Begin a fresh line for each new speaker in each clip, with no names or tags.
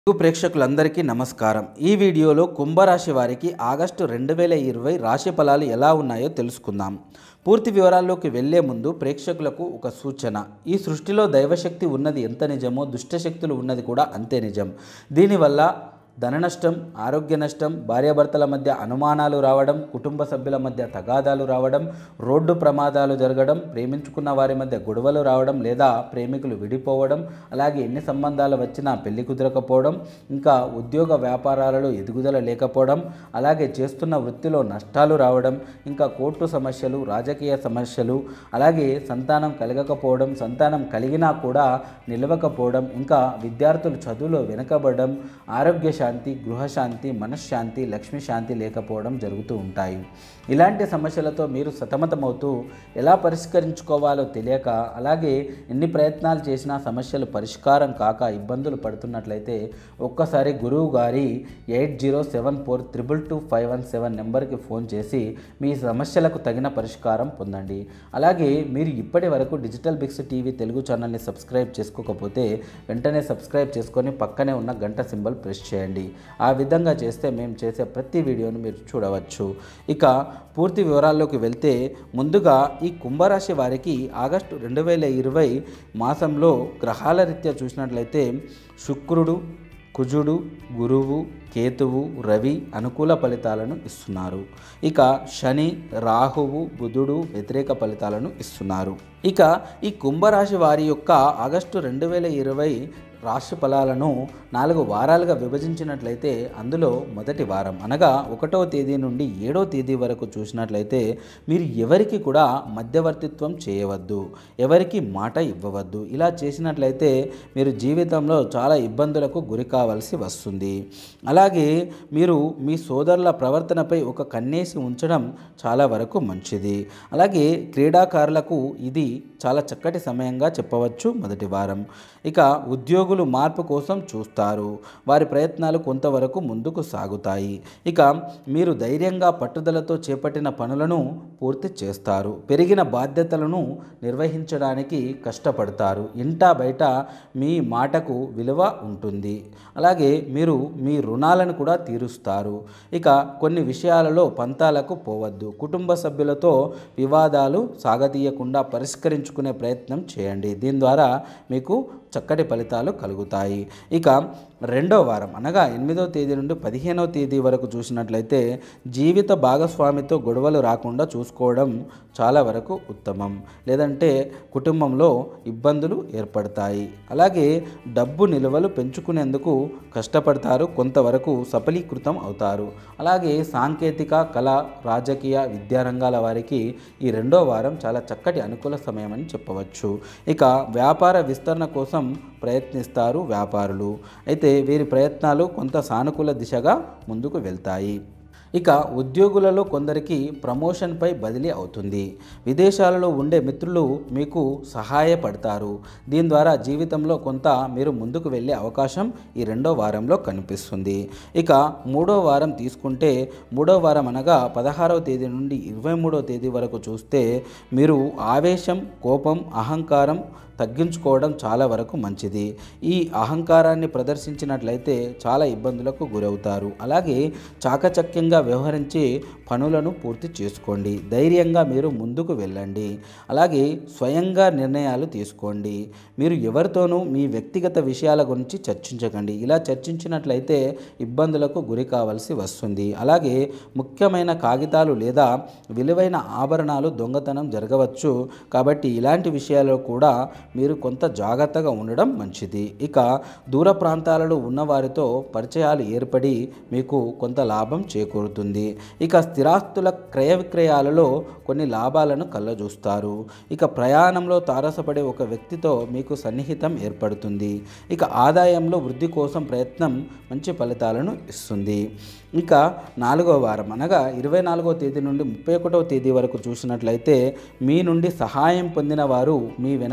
తెలుగు ప్రేక్షకులందరికీ నమస్కారం ఈ వీడియోలో కుంభరాశి వారికి ఆగస్టు రెండు వేల ఇరవై రాశి ఫలాలు ఎలా ఉన్నాయో తెలుసుకుందాం పూర్తి వివరాల్లోకి వెళ్లే ముందు ప్రేక్షకులకు ఒక సూచన ఈ సృష్టిలో దైవశక్తి ఉన్నది ఎంత నిజమో దుష్టశక్తులు ఉన్నది కూడా అంతే నిజం దీనివల్ల ధన నష్టం ఆరోగ్య నష్టం భార్యాభర్తల మధ్య అనుమానాలు రావడం కుటుంబ సభ్యుల మధ్య తగాదాలు రావడం రోడ్డు ప్రమాదాలు జరగడం ప్రేమించుకున్న వారి మధ్య గొడవలు రావడం లేదా ప్రేమికులు విడిపోవడం అలాగే ఎన్ని సంబంధాలు వచ్చినా పెళ్లి కుదరకపోవడం ఇంకా ఉద్యోగ వ్యాపారాలలో ఎదుగుదల లేకపోవడం అలాగే చేస్తున్న వృత్తిలో నష్టాలు రావడం ఇంకా కోర్టు సమస్యలు రాజకీయ సమస్యలు అలాగే సంతానం కలగకపోవడం సంతానం కలిగినా కూడా నిలవకపోవడం ఇంకా విద్యార్థులు చదువులో వెనుకబడడం ఆరోగ్య శాంతి గృహశాంతి మనశ్శాంతి లక్ష్మీ శాంతి లేకపోవడం జరుగుతూ ఉంటాయి ఇలాంటి సమస్యలతో మీరు సతమతమవుతూ ఎలా పరిష్కరించుకోవాలో తెలియక అలాగే ఎన్ని ప్రయత్నాలు చేసినా సమస్యలు పరిష్కారం కాక ఇబ్బందులు పడుతున్నట్లయితే ఒక్కసారి గురువు గారి eight zero seven four triple two five one seven నెంబర్కి ఫోన్ చేసి మీ సమస్యలకు తగిన పరిష్కారం పొందండి అలాగే మీరు ఇప్పటి వరకు డిజిటల్ బిక్స్ టీవీ తెలుగు ఛానల్ని సబ్స్క్రైబ్ చేసుకోకపోతే వెంటనే సబ్స్క్రైబ్ చేసుకొని పక్కనే ఉన్న గంట సింబల్ ప్రెస్ చేయండి ఆ విధంగా చేస్తే మేము చేసే ప్రతి వీడియోను మీరు చూడవచ్చు ఇక పూర్తి వివరాల్లోకి వెళ్తే ముందుగా ఈ కుంభరాశి వారికి ఆగస్టు రెండు వేల ఇరవై మాసంలో గ్రహాల రీత్యా చూసినట్లయితే శుక్రుడు కుజుడు గురువు కేతువు రవి అనుకూల ఫలితాలను ఇస్తున్నారు ఇక శని రాహువు బుధుడు వ్యతిరేక ఫలితాలను ఇస్తున్నారు ఇక ఈ కుంభరాశి వారి యొక్క ఆగస్టు రెండు వేల ఇరవై రాశి ఫలాలను నాలుగు వారాలుగా విభజించినట్లయితే అందులో మొదటి వారం అనగా ఒకటవ తేదీ నుండి ఏడవ తేదీ వరకు చూసినట్లయితే మీరు ఎవరికి కూడా మధ్యవర్తిత్వం చేయవద్దు ఎవరికి మాట ఇవ్వవద్దు ఇలా చేసినట్లయితే మీరు జీవితంలో చాలా ఇబ్బందులకు గురి కావాల్సి వస్తుంది అలాగే మీరు మీ సోదరుల ప్రవర్తనపై ఒక కన్నేసి ఉంచడం చాలా వరకు మంచిది అలాగే క్రీడాకారులకు ఇది చాలా చక్కటి సమయంగా చెప్పవచ్చు మొదటి వారం ఇక ఉద్యోగులు మార్పు కోసం చూస్తారు వారి ప్రయత్నాలు కొంతవరకు ముందుకు సాగుతాయి ఇక మీరు ధైర్యంగా పట్టుదలతో చేపట్టిన పనులను పూర్తి చేస్తారు పెరిగిన బాధ్యతలను నిర్వహించడానికి కష్టపడతారు ఇంటా బయట మీ మాటకు విలువ ఉంటుంది అలాగే మీరు మీ రుణాలను కూడా తీరుస్తారు ఇక కొన్ని విషయాలలో పంతాలకు పోవద్దు కుటుంబ సభ్యులతో వివాదాలు సాగతీయకుండా పరిష్కరించుకునే ప్రయత్నం చేయండి దీని ద్వారా మీకు చక్కటి ఫలితాలు కలుగుతాయి ఇక రెండో వారం అనగా ఎనిమిదవ తేదీ నుండి పదిహేనవ తేదీ వరకు చూసినట్లయితే జీవిత భాగస్వామితో గొడవలు రాకుండా చూసుకోవడం చాలా వరకు ఉత్తమం లేదంటే కుటుంబంలో ఇబ్బందులు ఏర్పడతాయి అలాగే డబ్బు నిల్వలు పెంచుకునేందుకు కష్టపడతారు కొంతవరకు సఫలీకృతం అవుతారు అలాగే సాంకేతిక కళ రాజకీయ విద్యారంగాల వారికి ఈ రెండో వారం చాలా చక్కటి అనుకూల సమయం అని చెప్పవచ్చు ఇక వ్యాపార విస్తరణ కోసం ప్రయత్నిస్తారు వ్యాపారులు అయితే వీరి ప్రయత్నాలు కొంత సానుకూల దిశగా ముందుకు వెళ్తాయి ఇక ఉద్యోగులలో కొందరికి ప్రమోషన్పై బదిలీ అవుతుంది విదేశాలలో ఉండే మిత్రులు మీకు సహాయపడతారు దీని ద్వారా జీవితంలో కొంత మీరు ముందుకు వెళ్ళే అవకాశం ఈ రెండో వారంలో కనిపిస్తుంది ఇక మూడో వారం తీసుకుంటే మూడో వారం అనగా పదహారవ తేదీ నుండి ఇరవై మూడవ తేదీ వరకు చూస్తే మీరు ఆవేశం కోపం అహంకారం తగ్గించుకోవడం చాలా వరకు మంచిది ఈ అహంకారాన్ని ప్రదర్శించినట్లయితే చాలా ఇబ్బందులకు గురవుతారు అలాగే చాకచక్యంగా వ్యవహరించి పనులను పూర్తి చేసుకోండి ధైర్యంగా మీరు ముందుకు వెళ్ళండి అలాగే స్వయంగా నిర్ణయాలు తీసుకోండి మీరు ఎవరితోనూ మీ వ్యక్తిగత విషయాల గురించి చర్చించకండి ఇలా చర్చించినట్లయితే ఇబ్బందులకు గురి కావాల్సి వస్తుంది అలాగే ముఖ్యమైన కాగితాలు లేదా విలువైన ఆభరణాలు దొంగతనం జరగవచ్చు కాబట్టి ఇలాంటి విషయాల్లో కూడా మీరు కొంత జాగ్రత్తగా ఉండడం మంచిది ఇక దూర ప్రాంతాలలో ఉన్నవారితో పరిచయాలు ఏర్పడి మీకు కొంత లాభం చేకూరుతుంది ఇక స్థిరాస్తుల క్రయ విక్రయాలలో కొన్ని లాభాలను కళ్ళజూస్తారు ఇక ప్రయాణంలో తారసపడే ఒక వ్యక్తితో మీకు సన్నిహితం ఏర్పడుతుంది ఇక ఆదాయంలో వృద్ధి కోసం ప్రయత్నం మంచి ఫలితాలను ఇస్తుంది ఇక నాలుగో వారం అనగా ఇరవై నాలుగో తేదీ నుండి ముప్పై ఒకటవ తేదీ వరకు చూసినట్లయితే మీ నుండి సహాయం పొందిన వారు మీ వెనక కుట్ర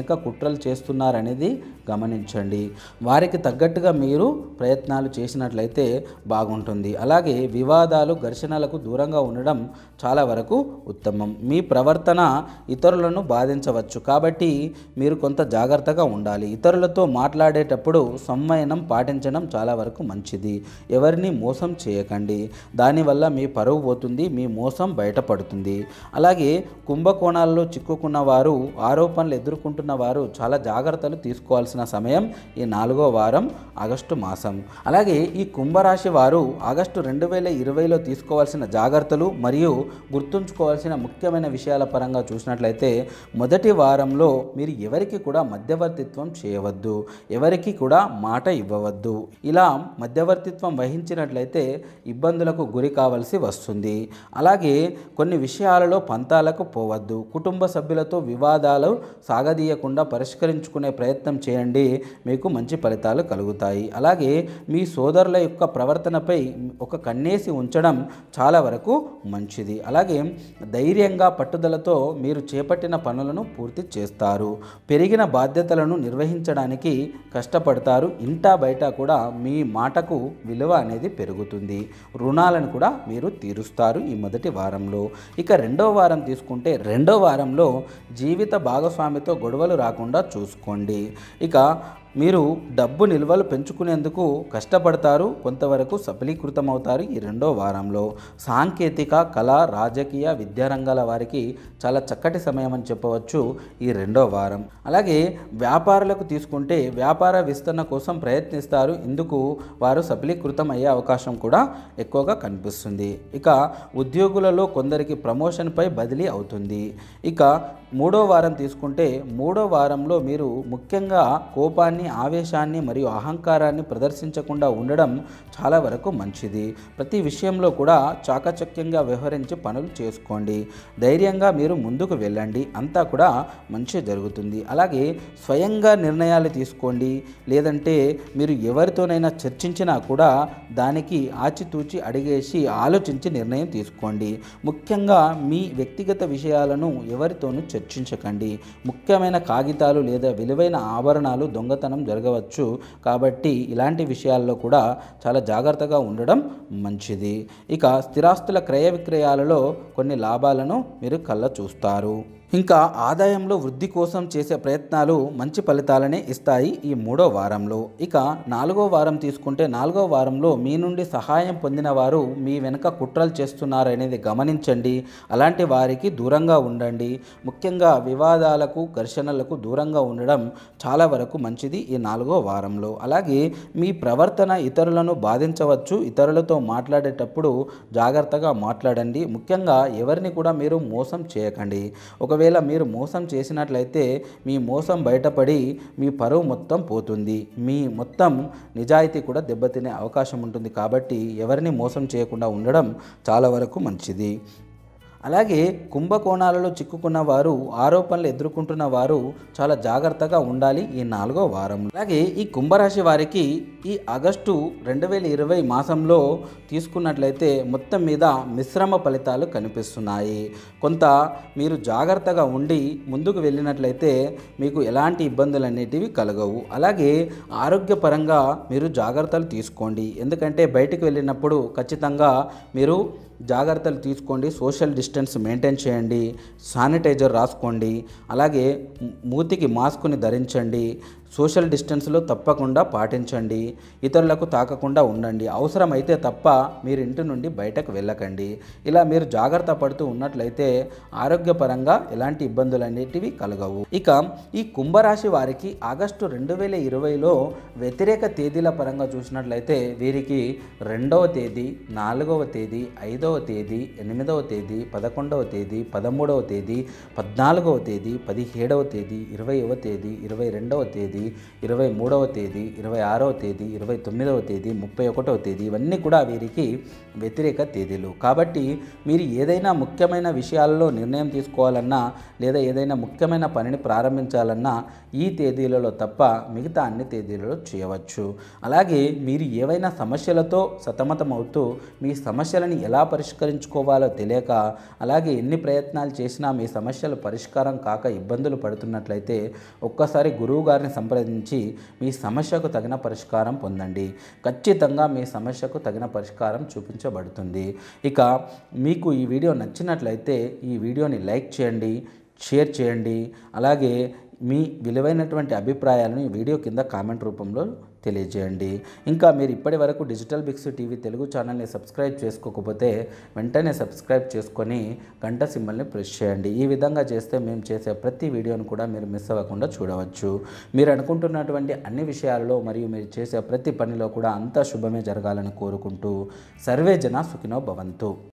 కుట్రలు చేస్తున్నారనేది గమనించండి వారికి తగ్గట్టుగా మీరు ప్రయత్నాలు చేసినట్లయితే బాగుంటుంది అలాగే వివాదాలు ఘర్షణలకు దూరంగా ఉండడం చాలా వరకు ఉత్తమం మీ ప్రవర్తన ఇతరులను బాధించవచ్చు కాబట్టి మీరు కొంత జాగ్రత్తగా ఉండాలి ఇతరులతో మాట్లాడేటప్పుడు సంవయనం పాటించడం చాలా వరకు మంచిది ఎవరిని మోసం చేయకండి దానివల్ల మీ పరువు పోతుంది మీ మోసం బయటపడుతుంది అలాగే కుంభకోణాల్లో చిక్కుకున్న వారు ఆరోపణలు ఎదుర్కొంటున్న వారు చాలా జాగ్రత్తలు తీసుకోవాల్సిన సమయం ఈ నాలుగో వారం ఆగస్టు మాసం అలాగే ఈ కుంభరాశి వారు ఆగస్టు రెండు వేల ఇరవైలో తీసుకోవాల్సిన జాగ్రత్తలు మరియు గుర్తుంచుకోవాల్సిన ముఖ్యమైన విషయాల పరంగా చూసినట్లయితే మొదటి వారంలో మీరు ఎవరికి కూడా మధ్యవర్తిత్వం చేయవద్దు ఎవరికి కూడా మాట ఇవ్వవద్దు ఇలా మధ్యవర్తిత్వం వహించినట్లయితే ఇబ్బందులకు గురి కావాల్సి వస్తుంది అలాగే కొన్ని విషయాలలో పంతాలకు పోవద్దు కుటుంబ సభ్యులతో వివాదాలు సాగదీయకుండా పరిష్కరించుకునే ప్రయత్నం చేయండి మీకు మంచి ఫలితాలు కలుగుతాయి అలాగే మీ సోదరుల యొక్క ప్రవర్తనపై ఒక కన్నేసి ఉంచడం చాలా వరకు మంచిది అలాగే ధైర్యంగా పట్టుదలతో మీరు చేపట్టిన పనులను పూర్తి చేస్తారు పెరిగిన బాధ్యతలను నిర్వహించడానికి కష్టపడతారు ఇంటా బయట కూడా మీ మాటకు విలువ అనేది పెరుగుతుంది రుణాలను కూడా మీరు తీరుస్తారు ఈ మొదటి వారంలో ఇక రెండో వారం తీసుకుంటే రెండో వారంలో జీవిత భాగస్వామితో గొడవలు రాకుండా చూసుకోండి ఇక మీరు డబ్బు నిల్వలు పెంచుకునేందుకు కష్టపడతారు కొంతవరకు సఫలీకృతమవుతారు ఈ రెండో వారంలో సాంకేతిక కళ రాజకీయ విద్యారంగాల వారికి చాలా చక్కటి సమయం అని చెప్పవచ్చు ఈ రెండో వారం అలాగే వ్యాపారులకు తీసుకుంటే వ్యాపార విస్తరణ కోసం ప్రయత్నిస్తారు ఇందుకు వారు సఫలీకృతం అయ్యే అవకాశం కూడా ఎక్కువగా కనిపిస్తుంది ఇక ఉద్యోగులలో కొందరికి ప్రమోషన్పై బదిలీ అవుతుంది ఇక మూడో వారం తీసుకుంటే మూడో వారంలో మీరు ముఖ్యంగా కోపాన్ని ఆవేశాన్ని మరియు అహంకారాన్ని ప్రదర్శించకుండా ఉండడం చాలా వరకు మంచిది ప్రతి విషయంలో కూడా చాకచక్యంగా వ్యవహరించి పనులు చేసుకోండి ధైర్యంగా మీరు ముందుకు వెళ్ళండి అంతా కూడా మంచి జరుగుతుంది అలాగే స్వయంగా నిర్ణయాలు తీసుకోండి లేదంటే మీరు ఎవరితోనైనా చర్చించినా కూడా దానికి ఆచితూచి అడిగేసి ఆలోచించి నిర్ణయం తీసుకోండి ముఖ్యంగా మీ వ్యక్తిగత విషయాలను ఎవరితోనూ చర్చించకండి ముఖ్యమైన కాగితాలు లేదా విలువైన ఆభరణాలు దొంగతనం జరగవచ్చు కాబట్టి ఇలాంటి విషయాల్లో కూడా చాలా జాగ్రత్తగా ఉండడం మంచిది ఇక స్థిరాస్తుల క్రయ విక్రయాలలో కొన్ని లాభాలను మీరు కళ్ళ చూస్తారు ఇంకా ఆదాయంలో వృద్ధి కోసం చేసే ప్రయత్నాలు మంచి ఫలితాలనే ఇస్తాయి ఈ మూడో వారంలో ఇక నాలుగో వారం తీసుకుంటే నాలుగో వారంలో మీ నుండి సహాయం పొందిన వారు మీ వెనుక కుట్రలు చేస్తున్నారు అనేది గమనించండి అలాంటి వారికి దూరంగా ఉండండి ముఖ్యంగా వివాదాలకు ఘర్షణలకు దూరంగా ఉండడం చాలా వరకు మంచిది ఈ నాలుగో వారంలో అలాగే మీ ప్రవర్తన ఇతరులను బాధించవచ్చు ఇతరులతో మాట్లాడేటప్పుడు జాగ్రత్తగా మాట్లాడండి ముఖ్యంగా ఎవరిని కూడా మీరు మోసం చేయకండి ఒకవేళ మీరు మోసం చేసినట్లయితే మీ మోసం బయటపడి మీ పరువు మొత్తం పోతుంది మీ మొత్తం నిజాయితీ కూడా దెబ్బతినే అవకాశం ఉంటుంది కాబట్టి ఎవరిని మోసం చేయకుండా ఉండడం చాలా వరకు మంచిది అలాగే కుంభకోణాలలో చిక్కుకున్న వారు ఆరోపణలు ఎదుర్కొంటున్న వారు చాలా జాగ్రత్తగా ఉండాలి ఈ నాలుగో వారం అలాగే ఈ కుంభరాశి వారికి ఈ ఆగస్టు రెండు వేల ఇరవై మాసంలో తీసుకున్నట్లయితే మొత్తం మీద మిశ్రమ ఫలితాలు కనిపిస్తున్నాయి కొంత మీరు జాగ్రత్తగా ఉండి ముందుకు వెళ్ళినట్లయితే మీకు ఎలాంటి ఇబ్బందులు అనేటివి కలగవు అలాగే ఆరోగ్యపరంగా మీరు జాగ్రత్తలు తీసుకోండి ఎందుకంటే బయటికి వెళ్ళినప్పుడు ఖచ్చితంగా మీరు జాగ్రత్తలు తీసుకోండి సోషల్ డిస్టెన్స్ మెయింటైన్ చేయండి శానిటైజర్ రాసుకోండి అలాగే మూతికి మాస్క్ని ధరించండి సోషల్ డిస్టెన్స్లో తప్పకుండా పాటించండి ఇతరులకు తాకకుండా ఉండండి అవసరమైతే తప్ప మీరు ఇంటి నుండి బయటకు వెళ్ళకండి ఇలా మీరు జాగ్రత్త పడుతూ ఉన్నట్లయితే ఆరోగ్యపరంగా ఎలాంటి ఇబ్బందులు అనేటివి కలగవు ఇక ఈ కుంభరాశి వారికి ఆగస్టు రెండు వేల ఇరవైలో వ్యతిరేక తేదీల పరంగా చూసినట్లయితే వీరికి రెండవ తేదీ నాలుగవ తేదీ ఐదవ తేదీ ఎనిమిదవ తేదీ పదకొండవ తేదీ పదమూడవ తేదీ పద్నాలుగవ తేదీ పదిహేడవ తేదీ ఇరవైవ తేదీ ఇరవై రెండవ తేదీ తేదీ ఇరవై మూడవ తేదీ ఇరవై ఆరవ తేదీ ఇరవై తొమ్మిదవ తేదీ ముప్పై ఒకటవ తేదీ ఇవన్నీ కూడా వీరికి వ్యతిరేక తేదీలు కాబట్టి మీరు ఏదైనా ముఖ్యమైన విషయాలలో నిర్ణయం తీసుకోవాలన్నా లేదా ఏదైనా ముఖ్యమైన పనిని ప్రారంభించాలన్నా ఈ తేదీలలో తప్ప మిగతా అన్ని తేదీలలో చేయవచ్చు అలాగే మీరు ఏవైనా సమస్యలతో సతమతమవుతూ మీ సమస్యలని ఎలా పరిష్కరించుకోవాలో తెలియక అలాగే ఎన్ని ప్రయత్నాలు చేసినా మీ సమస్యలు పరిష్కారం కాక ఇబ్బందులు పడుతున్నట్లయితే ఒక్కసారి గురువు గారిని సంప్రదించి మీ సమస్యకు తగిన పరిష్కారం పొందండి ఖచ్చితంగా మీ సమస్యకు తగిన పరిష్కారం చూపించబడుతుంది ఇక మీకు ఈ వీడియో నచ్చినట్లయితే ఈ వీడియోని లైక్ చేయండి షేర్ చేయండి అలాగే మీ విలువైనటువంటి అభిప్రాయాలను ఈ వీడియో కింద కామెంట్ రూపంలో తెలియజేయండి ఇంకా మీరు ఇప్పటి వరకు డిజిటల్ బిక్స్ టీవీ తెలుగు ఛానల్ని సబ్స్క్రైబ్ చేసుకోకపోతే వెంటనే సబ్స్క్రైబ్ చేసుకొని గంట సింబల్ని ప్రెస్ చేయండి ఈ విధంగా చేస్తే మేము చేసే ప్రతి వీడియోను కూడా మీరు మిస్ అవ్వకుండా చూడవచ్చు మీరు అనుకుంటున్నటువంటి అన్ని విషయాలలో మరియు మీరు చేసే ప్రతి పనిలో కూడా అంతా శుభమే జరగాలని కోరుకుంటూ సర్వే జన సుఖినో భవంతు